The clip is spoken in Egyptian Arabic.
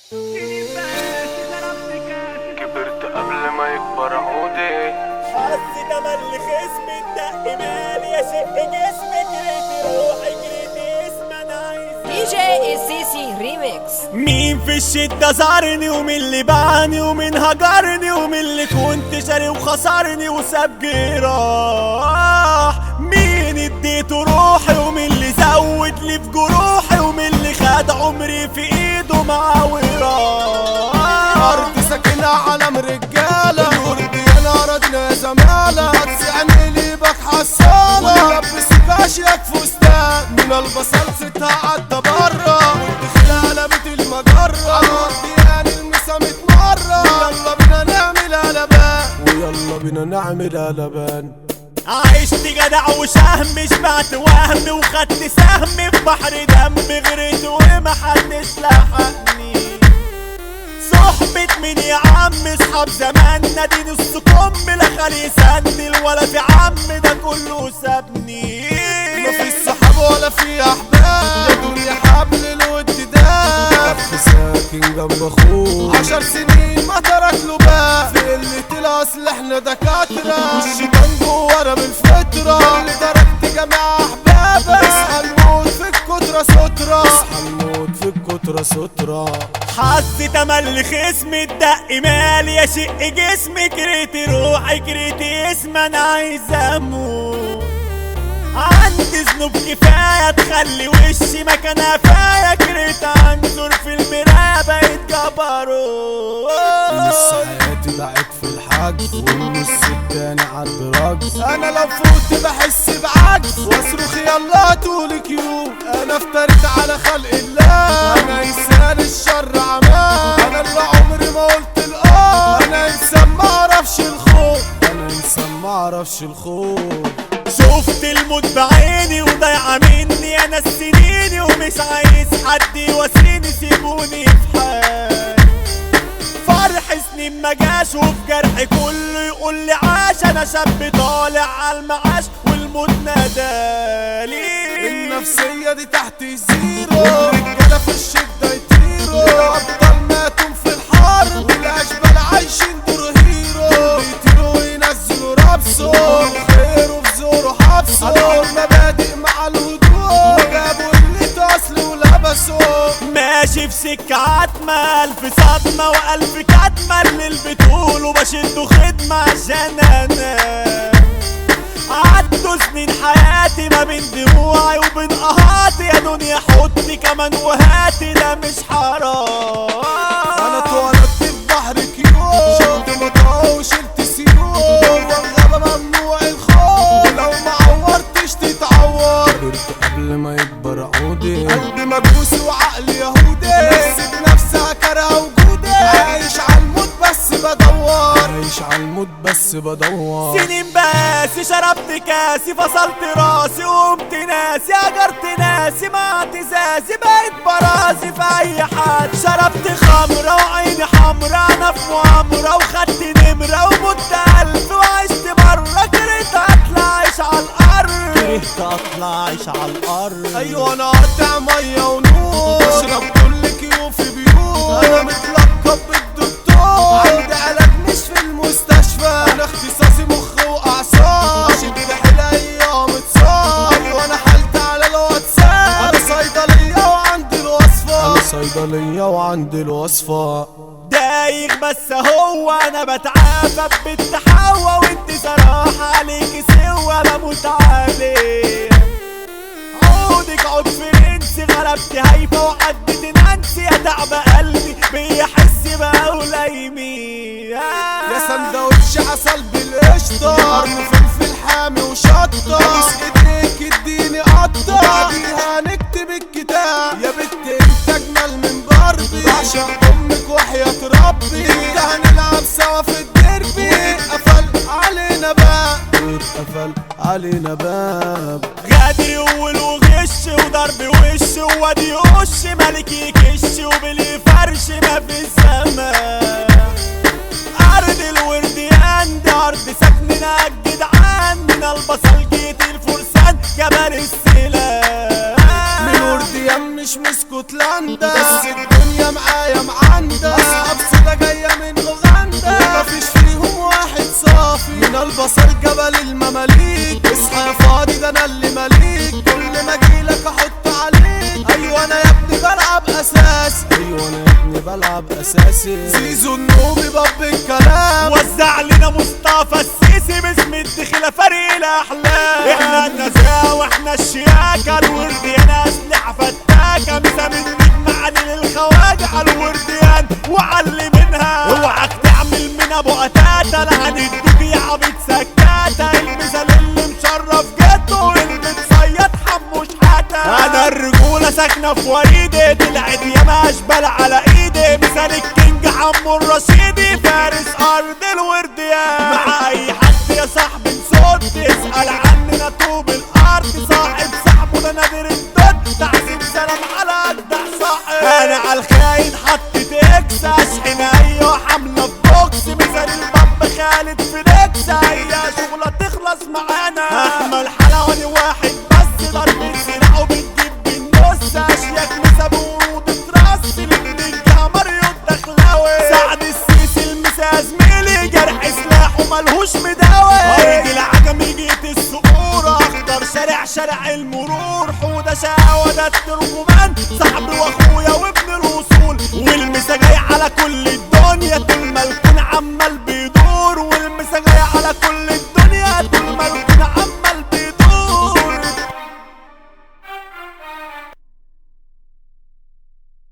كبرت قبل ما يكبر عودي حظي تملي خصم الدق مالي يا شق جسمي جريت روحي جريت اسم انا عايز دي جي السيسي ريميكس مين في الشدة زارني ومين اللي باعني ومين هجرني ومين اللي كنت شاري وخسرني وساب جراح مين اديته روحي ومين اللي زود لي في جروحي ومين اللي خد عمري في ايده مع وراح أرض ساكنة علم رجالة الورد يا نار ادنى زمالة هتسعني لي بك حصالة ولبسك اشيك فستان من البصل ستها عدى برا والدخلة قلبت المجرة عالورد يعني المسا مرة يلا بينا نعمل قلبان ويلا بينا نعمل قلبان عشت جدع وشهم شبعت وهم وخدت سهم في بحر دم غريت ومحدش لحقني صحبة مين يا عم اصحاب زماننا دي نص كم لا خلي يسندل ولا في عم ده كله سابني مفيش صحاب ولا في احباب يا دنيا حبل الود ده ساكن جنب اخوه عشر سنين ما ترك له باب في قلة الاصل احنا دكاترة الشيطان جوانا بالفطرة اللي تركت جميع احبابك اصحى الموت في الكترة سترة اصحى الموت في الكترة سترة حظي تملي خصم الدق مالي يا شق جسمي كريت روحي كريت اسم انا عايز اموت عندي ذنوب كفاية تخلي وشي مكان قفايا كريت انظر في المراية بقيت نص جبروت حياتي ضاعت في الحجز والنص التاني عالدراج انا لو فوت بحس بعجز واصرخ يلا طولك يوم انا افتريت على خلق الله انا انسان الشر عماه انا اللي عمري ما قلت الاه انا انسان ما اعرفش الخوف انا انسان ما اعرفش الخوف شفت الموت بعيني وضايعة مني انا السنيني ومش عايز حد يواسيني سيبوني في حالي فرح سنين ما جاش وفي جرحي كله يقول لي عاش انا شاب طالع على المعاش والموت نادالي النفسية دي تحت الزيرو الرجالة في الشدة يطيروا الأبطال ماتوا في الحرب الأشبال عايشين دور هيرو بيطيروا وينزلوا رابسو خيروا في زوروا حبسوا حطوا المبادئ مع الهدوء جابوا اللي أصل ولبسوا ماشي في سكة عتمة ألف صدمة وألف كتمة اللي البتقول وبشده خدمة عشان أنا عدوا سنين حياتي ما بين دموعي وبين قهاتي يا دنيا حطي كمان وهاتي ده مش حرام أنا اتولدت في بحر كيو شلت مطاوع وشلت سيول والغابة ممنوع الخوف لو ما عورتش تتعور كبرت قبل ما يكبر عودي قلبي مجوسي وعقلي يهودي نفسي بنفسها كاره وجودي عايش على الموت بس بدور عايش على الموت بس بدور سنين باسي شربت كاسي فصلت راسي وقمت ناسي هجرت ناسي مع اعتزازي بقيت براسي في اي حد شربت خمرة وعيني حمرا انا في مؤامرة وخدت نمرة ومت الف وعشت برا كرهت اطلع عيش على الارض كرهت اطلع عيش على الارض ايوه انا قاطع ميه ونور بشرب كل كيو في بيوت انا متلقب بالدكتور عندي علاج مش في المستشفى انا اختصاصي مخ واعصاب شد حيل ايام اتصاب ايوه انا حالتي على الواتساب انا صيدليه وعندي الوصفه انا صيدليه وعندي الوصفه دايخ بس هو انا بتعافى بالتحوى وانت صراحة عليك سوا بموت عليه عودك عود فرنسي غلبت هيفا وعدت نانسي يا تعب قلبي بيحس بقى يمين يا سندوتش عسل بالقشطة قرن فلفل حامي وشطة بوس ايديك اديني قطة بعديها نكتب الكتاب يا بت انت اجمل من باربي بعشق امك وحياة ربي انت هنلعب سوا في الديربي اتقفل علينا باب اتقفل علينا باب غادر يقول وغش وضرب وش وادي وش ملك يكش وبلي فرش ما في السماء ارض الورد عندي ارض سكننا الجدعان من البصل جيت الفرسان جبل السلام من ورديان مش من اسكتلندا بس الدنيا معايا معانا اساسي ايوه انا يا ابني بلعب اساسي زيزو النوبي باب الكلام وزع لنا مصطفى السيسي باسم الدخلة فريق الأحلام احنا النزاهة واحنا الشياكة الورديان أسلحة فتاكة مسا من نجم علي للخواجة على الورديان وعلي منها اوعك تعمل من ابو قتاتة لا هندوك يا عبيد سكاتة المثال اللي مشرف جده اللي بتصيد حموش حتى انا الرجولة ساكنة في وريدي طلعت ياما اشبال على ايدي مثال الكينج حمو الرشيدي فارس ارض الورديان مع اي حد يا صاحبي نصوت تسأل عننا طوب الارض صاحب صاحبه ده نادر الدود تعزيم سلام على اجدع صاحب انا على الخاين حطيت اكس اشحن ايوه حملة في بوكس مثال الباب خالد فليكس اي شغلة تخلص معانا احمل حلواني واحد بس ضرب سلاحه بتجيب بالنص اشياك مسابقه تترص الاتنين ماريو الدخلاوي سعد السيسي المسا زميلي جرح سلاحه ملهوش مداوي ارض العجم جيت الصقور اخضر شارع شارع المرور حوده شقاوة ده الترجمان صاحبي واخويا وابن الاصول والمسا جاي على كل الدنيا طول ما الكون عمال